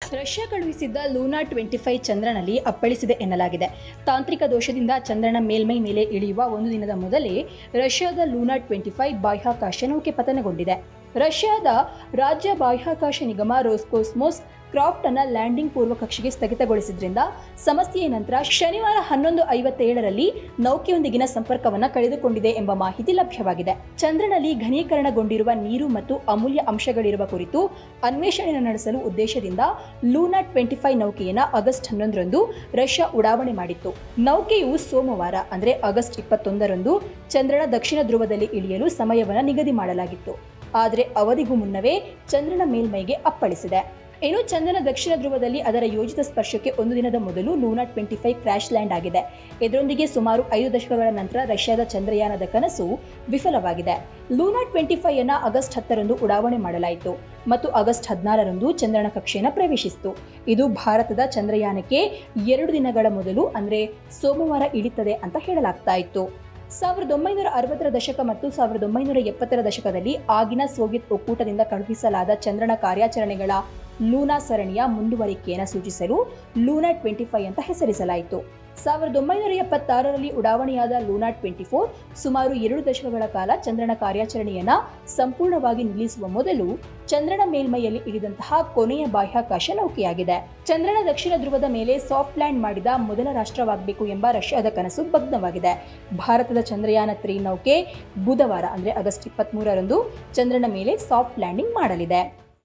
Russia ಕಳುಹಿಸಿದ್ದ Luna twenty five ಚಂದ್ರನಲ್ಲಿ ಅಪ್ಪಳಿಸಿದೆ ಎನ್ನಲಾಗಿದೆ ತಾಂತ್ರಿಕ ದೋಷದಿಂದ ಚಂದ್ರನ ಮೇಲ್ಮೈ ಮೇಲೆ ಇಳಿಯುವ ಒಂದು ದಿನದ ಮೊದಲೇ ರಷ್ಯಾದ ಲೂನಾ ಟ್ವೆಂಟಿ ಫೈವ್ ಬಾಹ್ಯಾಕಾಶ ನೌಕೆ ಪತನಗೊಂಡಿದೆ ರಷ್ಯಾದ ರಾಜ್ಯ ಬಾಹ್ಯಾಕಾಶ ನಿಗಮ ರೋಸ್ಕೋಸ್ಮೋಸ್ ಕ್ರಾಫ್ಟ್ ಅನ್ನ ಲ್ಯಾಂಡಿಂಗ್ ಪೂರ್ವ ಕಕ್ಷೆಗೆ ಸ್ಥಗಿತಗೊಳಿಸಿದ್ರಿಂದ ಸಮಸ್ಯೆಯ ನಂತರ ಶನಿವಾರ ಹನ್ನೊಂದು ಐವತ್ತೇಳರಲ್ಲಿ ನೌಕೆಯೊಂದಿಗಿನ ಸಂಪರ್ಕವನ್ನು ಕಳೆದುಕೊಂಡಿದೆ ಎಂಬ ಮಾಹಿತಿ ಲಭ್ಯವಾಗಿದೆ ಚಂದ್ರನಲ್ಲಿ ಘನೀಕರಣಗೊಂಡಿರುವ ನೀರು ಮತ್ತು ಅಮೂಲ್ಯ ಅಂಶಗಳಿರುವ ಕುರಿತು ಅನ್ವೇಷಣೆ ನಡೆಸಲು ಉದ್ದೇಶದಿಂದ ಲೂನಾ ಟ್ವೆಂಟಿ ಫೈವ್ ನೌಕೆಯನ್ನ ಆಗಸ್ಟ್ ಹನ್ನೊಂದರಂದು ರಷ್ಯಾ ಉಡಾವಣೆ ಮಾಡಿತ್ತು ನೌಕೆಯು ಸೋಮವಾರ ಅಂದರೆ ಆಗಸ್ಟ್ ಇಪ್ಪತ್ತೊಂದರಂದು ಚಂದ್ರನ ದಕ್ಷಿಣ ಧ್ರುವದಲ್ಲಿ ಇಳಿಯಲು ಸಮಯವನ್ನು ನಿಗದಿ ಮಾಡಲಾಗಿತ್ತು ಆದರೆ ಅವಧಿಗೂ ಮುನ್ನವೇ ಚಂದ್ರನ ಮೇಲ್ಮೈಗೆ ಅಪ್ಪಳಿಸಿದೆ ಇನ್ನು ಚಂದ್ರನ ದಕ್ಷಿಣ ಧ್ರುವದಲ್ಲಿ ಅದರ ಯೋಜಿತ ಸ್ಪರ್ಶಕ್ಕೆ ಒಂದು ದಿನದ ಮೊದಲು Luna twenty five crash land ಆಗಿದೆ ಇದರೊಂದಿಗೆ ಸುಮಾರು ಐದು ದಶಕಗಳ ನಂತರ ರಷ್ಯಾದ ಚಂದ್ರಯಾನದ ಕನಸು ವಿಫಲವಾಗಿದೆ ಲೂನಾ ಟ್ವೆಂಟಿ ಫೈವ್ ಅನ್ನ ಆಗಸ್ಟ್ ಹತ್ತರಂದು ಉಡಾವಣೆ ಮಾಡಲಾಯಿತು ಮತ್ತು ಆಗಸ್ಟ್ ಹದಿನಾರರಂದು ಚಂದ್ರನ ಕಕ್ಷೆಯನ್ನು ಪ್ರವೇಶಿಸಿತು ಇದು ಭಾರತದ ಚಂದ್ರಯಾನಕ್ಕೆ ಎರಡು ದಿನಗಳ ಮೊದಲು ಅಂದರೆ ಸೋಮವಾರ ಇಳಿತದೆ ಅಂತ ಹೇಳಲಾಗ್ತಾ ಇತ್ತು ಸಾವಿರದ ಒಂಬೈನೂರ ಅರವತ್ತರ ದಶಕ ಮತ್ತು ಸಾವಿರದ ಒಂಬೈನೂರ ಎಪ್ಪತ್ತರ ದಶಕದಲ್ಲಿ ಆಗಿನ ಸೋವಿಯತ್ ಒಕ್ಕೂಟದಿಂದ ಕಳುಹಿಸಲಾದ ಚಂದ್ರನ ಕಾರ್ಯಾಚರಣೆಗಳ ಲೂನಾ ಸರಣಿಯ ಮುಂದುವರಿಕೆಯನ್ನು ಸೂಚಿಸಲು ಲೂನಾ ಟ್ವೆಂಟಿ ಫೈವ್ ಅಂತ ಹೆಸರಿಸಲಾಯಿತು ಸಾವಿರದ ಒಂಬೈನೂರ ಎಪ್ಪತ್ತಾರರಲ್ಲಿ ಉಡಾವಣೆಯಾದ ಲೂನಾ ಟ್ವೆಂಟಿ ಫೋರ್ ಸುಮಾರು ಎರಡು ದಶಕಗಳ ಕಾಲ ಚಂದ್ರನ ಕಾರ್ಯಾಚರಣೆಯನ್ನ ಸಂಪೂರ್ಣವಾಗಿ ನಿಲ್ಲಿಸುವ ಮೊದಲು ಚಂದ್ರನ ಮೇಲ್ಮೈಯಲ್ಲಿ ಇಳಿದಂತಹ ಕೊನೆಯ ಬಾಹ್ಯಾಕಾಶ ನೌಕೆಯಾಗಿದೆ ಚಂದ್ರನ ದಕ್ಷಿಣ ಧ್ರುವದ ಮೇಲೆ ಸಾಫ್ಟ್ ಲ್ಯಾಂಡ್ ಮಾಡಿದ ಮೊದಲ ರಾಷ್ಟ್ರವಾಗಬೇಕು ಎಂಬ ರಷ್ಯಾದ ಕನಸು ಭಗ್ನವಾಗಿದೆ ಭಾರತದ ಚಂದ್ರಯಾನ ತ್ರೀ ನೌಕೆ ಬುಧವಾರ ಅಂದರೆ ಆಗಸ್ಟ್ ಇಪ್ಪತ್ತ್ಮೂರರಂದು ಚಂದ್ರನ ಮೇಲೆ ಸಾಫ್ಟ್ ಲ್ಯಾಂಡಿಂಗ್ ಮಾಡಲಿದೆ